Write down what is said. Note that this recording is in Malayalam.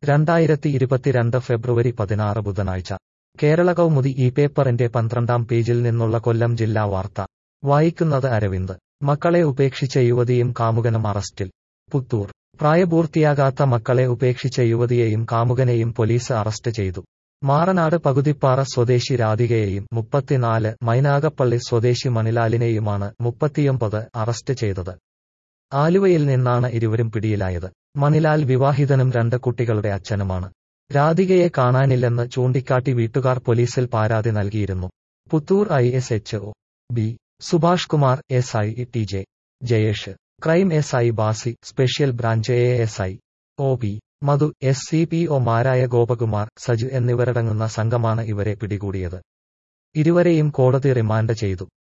രണ്ടായിരത്തി ഇരുപത്തിരണ്ട് ഫെബ്രുവരി പതിനാറ് ബുധനാഴ്ച കേരള കൗമുദി ഈ പേപ്പറിന്റെ പന്ത്രണ്ടാം പേജിൽ നിന്നുള്ള കൊല്ലം ജില്ലാ വാർത്ത വായിക്കുന്നത് അരവിന്ദ് മക്കളെ ഉപേക്ഷിച്ച യുവതിയും കാമുകനും അറസ്റ്റിൽ പുത്തൂർ പ്രായപൂർത്തിയാകാത്ത മക്കളെ ഉപേക്ഷിച്ച യുവതിയെയും കാമുകനെയും പോലീസ് അറസ്റ്റ് ചെയ്തു മാറനാട് പകുതിപ്പാറ സ്വദേശി രാധികയെയും മുപ്പത്തിനാല് മൈനാഗപ്പള്ളി സ്വദേശി മണിലാലിനെയുമാണ് മുപ്പത്തിയൊമ്പത് അറസ്റ്റ് ചെയ്തത് ആലുവയിൽ നിന്നാണ് ഇരുവരും പിടിയിലായത് മണിലാൽ വിവാഹിതനും രണ്ട് കുട്ടികളുടെ അച്ഛനുമാണ് രാധികയെ കാണാനില്ലെന്ന് ചൂണ്ടിക്കാട്ടി വീട്ടുകാർ പോലീസിൽ പരാതി നൽകിയിരുന്നു Puthur I S H O B Subhash Kumar S I T J Jayesh crime S I Basi special branch A S I O P Madhu S C P ഒമാരായ ഗോപകുമാർ സജു എന്നിവരടങ്ങുന്ന സംഘമാണ് ഇവരെ പിടികൂടിയത് ഇരുവരെയും കോടതി റിമാൻഡ് ചെയ്തു